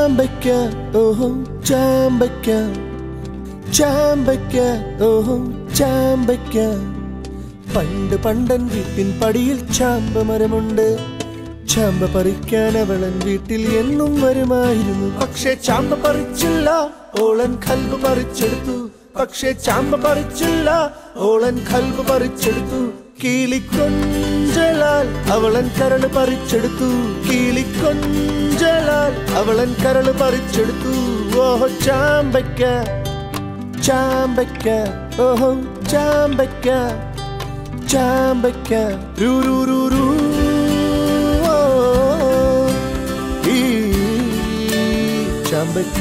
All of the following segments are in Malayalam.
ചാമ്പയ്ക്ക ഓഹോ ചാമ്പയ്ക്ക ചാമ്പയ്ക്ക ഓഹോ ചാമ്പയ്ക്ക പണ്ട് പണ്ടൻ വീട്ടിൻ പടിയിൽ ചാമ്പ മരമുണ്ട് ചാമ്പ പറിക്കാൻ അവളൻ വീട്ടിൽ എന്നും വരുമായിരുന്നു പക്ഷെ ചാമ്പ പറിച്ചില്ല ഓളൻ കൽബ് പറിച്ചെടുത്തു പക്ഷെ ചാമ്പ പറിച്ചില്ല ഓളൻ കൽബ് പറിച്ചെടുത്തു കീളിക്കൊഞ്ചലാൽ അവളൻ കരള് പറിച്ചെടുത്തു കീളിക്കൊഞ്ചലാൽ അവളൻ കരള് പറിച്ചെടുത്തു ഓഹോ ചാമ്പയ്ക്ക ചാമ്പയ്ക്ക ഓഹോ ചാമ്പയ്ക്ക ചാമ്പയ്ക്ക രു രു രു രു ഓ, ഈ ചാമ്പയ്ക്ക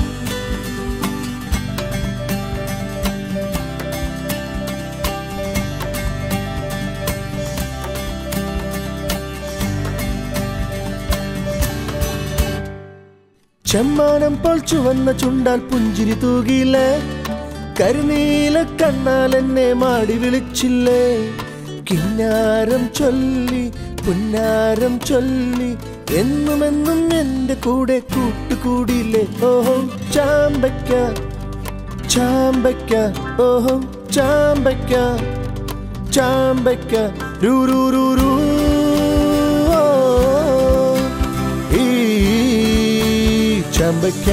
ചെമ്മാനം പോൽ ചുവന്ന ചുണ്ടാൽ പുഞ്ചിരി തൂകിയില്ലേ കരുനീല കണ്ണാൽ എന്നെ മാടി വിളിച്ചില്ലേ കിന്നാരം ചൊല്ലി പുന്നാരം ചൊല്ലി എന്നുമെന്നും എന്റെ കൂടെ കൂട്ടുകൂടിയില്ലേ ഓഹോ ചാമ്പയ്ക്ക ചാമ്പയ്ക്ക ഓഹോ ചാമ്പയ്ക്ക ചാമ്പയ്ക്ക രു രു രു രു ഓ, ഈ ചാമ്പയ്ക്ക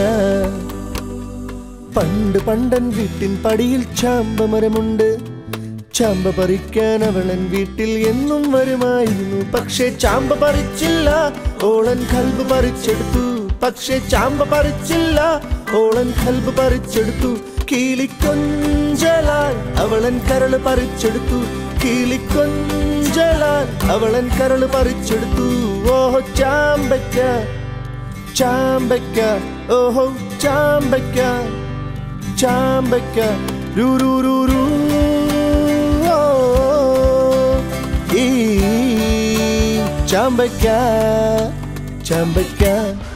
പണ്ട് പണ്ടൻ വീട്ടിൻ പടിയിൽ ചാമ്പ മരമുണ്ട് ചാമ്പ പറിക്കാൻ അവളൻ വീട്ടിൽ എന്നും വരുമായിരുന്നു പക്ഷേ ചാമ്പ പറിച്ചില്ല ഓളൻ കൽബ് പറിച്ചെടുത്തു പക്ഷേ ചാമ്പ പറിച്ചില്ല ഓളൻ കൽബ് പറിച്ചെടുത്തു കീളിക്കൊഞ്ചലാൽ അവളൻ കരള് പറിച്ചെടുത്തു കീളിക്കൊഞ്ചലാൽ അവളൻ കരള് പറിച്ചെടുത്തു ഓഹോ ചാമ്പയ്ക്ക ചാമ്പയ്ക്ക ഓഹോ ചാമ്പയ്ക്ക ചാമ്പയ്ക്ക രു രു രു രു ഓ, ഈ ചാമ്പയ്ക്ക ചാമ്പയ്ക്ക